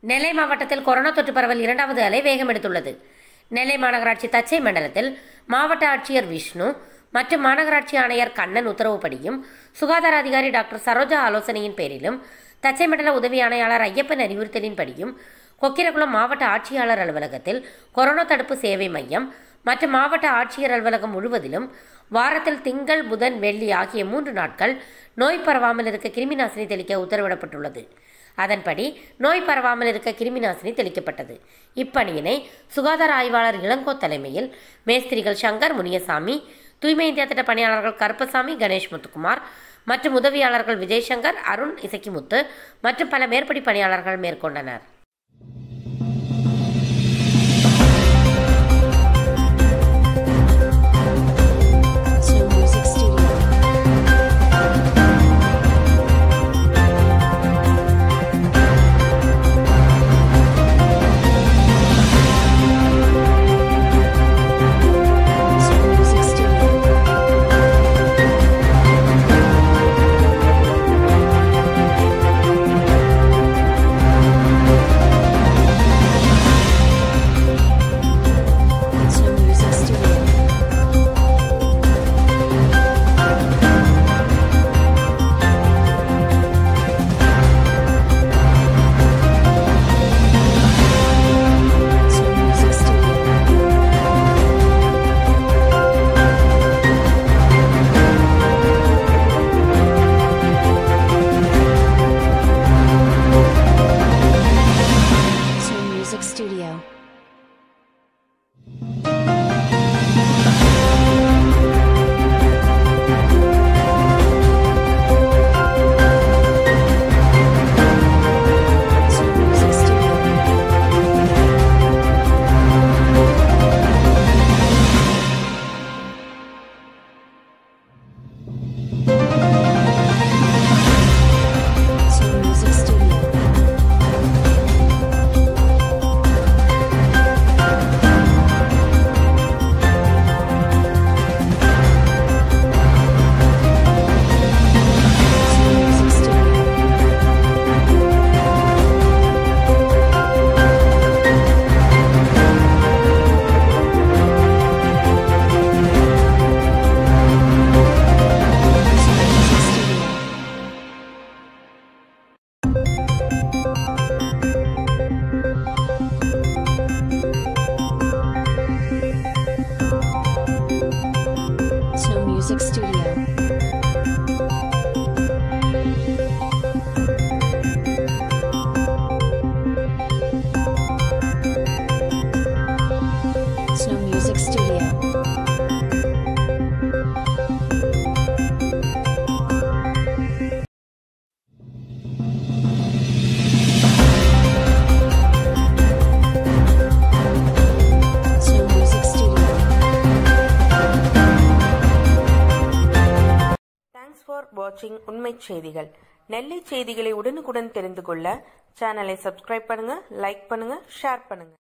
நெல்லை மாவட்டத்தில் கொரோனா தொற்று பரவல் இரண்டாவது அலை வேகம் எடுத்துள்ளது நெல்லை மாநகராட்சி தச்சை மண்டலத்தில் மாவட்ட ஆட்சியர் விஷ்ணு மற்றும் மாநகராட்சி ஆணையர் கண்ணன் உத்தரவுப்படியும் சுகாதார அதிகாரி டாக்டர் சரோஜா ஆலோசனையின் பேரிலும் தச்சை மண்டல உதவி ஆணையாளர் ஐயப்பன் அறிவுறுத்தலின்படியும் கொக்கிரகுளம் மாவட்ட ஆட்சியாளர் அலுவலகத்தில் கொரோனா தடுப்பு சேவை மையம் மற்றும் மாவட்ட ஆட்சியர் அலுவலகம் முழுவதிலும் வாரத்தில் திங்கள் புதன் வெள்ளி ஆகிய மூன்று நாட்கள் நோய் பரவாமல் இருக்க கிருமிநாசினி தெளிக்க உத்தரவிடப்பட்டுள்ளது அதன்படி நோய் பரவாமல் இருக்க கிருமிநாசினி தெளிக்கப்பட்டது இப்பணியினை சுகாதார ஆய்வாளர் இளங்கோ தலைமையில் மேஸ்திரிகள் சங்கர் முனியசாமி தூய்மை இந்தியா திட்ட பணியாளர்கள் கருப்பசாமி கணேஷ் முத்துக்குமார் மற்றும் உதவியாளர்கள் விஜய்சங்கர் அருண் இசக்கிமுத்து மற்றும் பல மேற்படி பணியாளர்கள் மேற்கொண்டனர் Two Music Studio. Two Music Studio. Two Music Studio. Two Music Studio. Two Music Studio. Two Music Studio. Two Music Studio. Two Music Studio. Two Music Studio. Two Music Studio. Two Music Studio. Two Music Studio. Thanks for வாட்சிங் உண்மை செய்திகள் நெல்லை செய்திகளை உடனுக்குடன் தெரிந்து கொள்ள சேனலை subscribe பண்ணுங்க like பண்ணுங்க ஷேர் பண்ணுங்க